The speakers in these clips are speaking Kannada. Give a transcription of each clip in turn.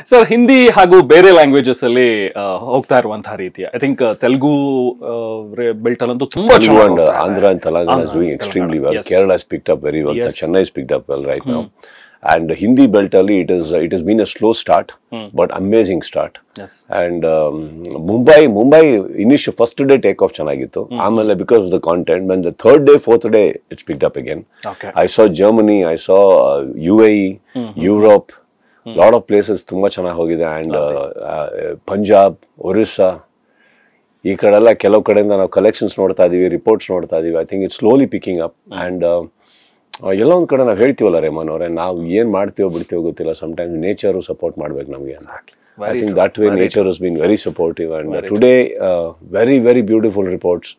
ಸರ್ ಹಿಂದಿ ಹಾಗೂ ಬೇರೆ ಲ್ಯಾಂಗ್ವೇಜಸ್ ಅಲ್ಲಿ ಆ, ಹೋಗ್ತಾ ಇರುವಂತಹ ರೀತಿಯ ಐ ಥಿಂಕ್ ತೆಲುಗು ಬೆಲ್ಟ್ ಅಲ್ಲಂತೂ ತುಂಬಾ Telugu ಚೆನ್ನಾಗಿ and ಹೋಗ್ತಾ uh, ಇದೆ. Andhra and Telangana is Andhra, doing extremely well. Yes. Kerala has picked up very well. Yes. Chennai has picked up well right now. And Hindi belt ali, it is it has been a slow start, but amazing start. Yes. And um, Mumbai, Mumbai initial first day take off ಚೆನ್ನಾಗಿತ್ತು ಆಮೇಲೆ because of the content, when the third day, fourth day, it's picked up again. Okay. I saw Germany, I saw uh, UAE, Europe, lot of places ತುಂಬಾ ಚೆನ್ನಾಗಿ ಹೋಗಿದೆ ಅಂಡ್ ಪಂಜಾಬ್ ಒರಿಸ್ಸಾ ಈ ಕಡೆ ಎಲ್ಲ ಕೆಲವು ಕಡೆಯಿಂದ ನಾವು ಕಲೆಕ್ಷನ್ಸ್ ನೋಡ್ತಾ ಇದೀವಿ ರಿಪೋರ್ಟ್ಸ್ ನೋಡ್ತಾ ಇದೀವಿ I think it slowly picking up and ಎಲ್ಲ ಒಂದ್ ಕಡೆ ನಾವು ಹೇಳ್ತೀವಲ್ಲ ರೇಮನ್ ಅವರೇ ನಾವು ಏನ್ ಮಾಡ್ತೀವೋ ಬಿಡ್ತೀವೋ ಗೊತ್ತಿಲ್ಲ ಸಮ್ಟೈಮ್ಸ್ ನೇಚರು ಸಪೋರ್ಟ್ ಮಾಡ್ಬೇಕು ನಮಗೆ I Very think true. That way nature has been very supportive and today very very beautiful reports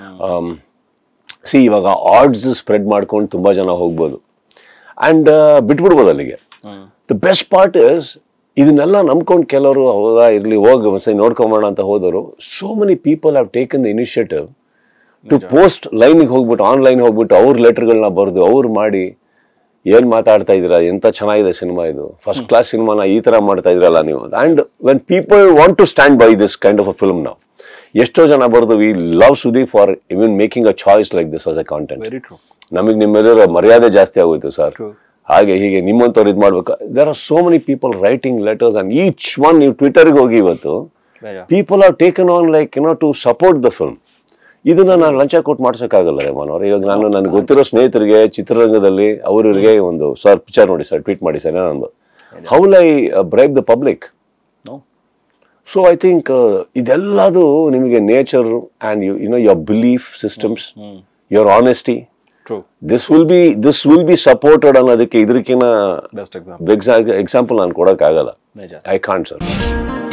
see ಇವಾಗ ಆರ್ಡ್ಸ್ ಸ್ಪ್ರೆಡ್ ಮಾಡ್ಕೊಂಡು ತುಂಬಾ ಜನ ಹೋಗ್ಬೋದು ಅಂಡ್ ಬಿಟ್ಬಿಡ್ಬೋದು ಅಲ್ಲಿಗೆ ದ ಬೆಸ್ಟ್ ಪಾರ್ಟ್ ಇಸ್ ಇದನ್ನೆಲ್ಲ ನಂಬ್ಕೊಂಡು ಕೆಲವರು ಹೌದಾ ಇರ್ಲಿ ಹೋಗಿ ಒಂದ್ಸರಿ ನೋಡ್ಕೊಂಬೋಣ ಅಂತ ಹೋದವರು so many people have taken the initiative to post ಲೈನಿಗೆ ಹೋಗ್ಬಿಟ್ಟು ಆನ್ಲೈನ್ ಹೋಗ್ಬಿಟ್ಟು ಅವ್ರ ಲೆಟರ್ಗಳನ್ನ ಬರೆದು ಅವ್ರು ಮಾಡಿ ಏನ್ ಮಾತಾಡ್ತಾ ಇದ್ದೀರಾ ಎಂತ ಚೆನ್ನಾಗಿದೆ ಸಿನಿಮಾ ಇದು ಫಸ್ಟ್ ಕ್ಲಾಸ್ ಸಿನಿಮಾನ ಈ ತರ ಮಾಡ್ತಾ ಇದ್ರಲ್ಲ ನೀವು and when people want to stand by this kind of a film ನಾವು ಎಷ್ಟೋ ಜನ ಬರೆದು we love Sudeep for even making a choice like this as a content very true ನಮಗೆ ನಿಮ್ಮೆಲ್ಲರ ಮರ್ಯಾದೆ ಜಾಸ್ತಿ ಆಗೋಯ್ತು ಸರ್ True. ಹಾಗೆ ಹೀಗೆ ನಿಮ್ಮಂಥವ್ರು ಇದು ಮಾಡ್ಬೇಕು there are so many people writing letters and each one ನೀವು ಟ್ವಿಟರ್ಗೆ ಹೋಗಿ ಇವತ್ತು people are taken on like you know to support the film ಇದನ್ನ ನಾನು ಲಂಚ ಕೊಟ್ಟು ಮಾಡ್ಸೋಕ್ಕಾಗಲ್ಲ ರೇಮನ್ ಅವ್ರೆ ಇವಾಗ ನಾನು ನನಗೆ ಗೊತ್ತಿರೋ ಸ್ನೇಹಿತರಿಗೆ ಚಿತ್ರರಂಗದಲ್ಲಿ ಅವರಿಗೆ ಒಂದು ಸರ್ ಪಿಕ್ಚರ್ ನೋಡಿ ಸರ್ ಟ್ವೀಟ್ ಮಾಡಿ ಸರ್ ನಂದು how I bribe the public no so I think ಇದೆಲ್ಲದು ನಿಮಗೆ nature and you you know your belief systems your honesty true this will be this will be supported ಅನ್ನೋದಕ್ಕೆ ಇದಕ್ಕಿಂತ ಬೆಸ್ಟ್ ಎಕ್ಸಾಂಪಲ್ ಎಕ್ಸಾಂಪಲ್ ನಾನು ಕೊಡೋಕ್ಕಾಗಲ್ಲ ನಿಜ ಐ ಕಾಂಟ್ ಸರ್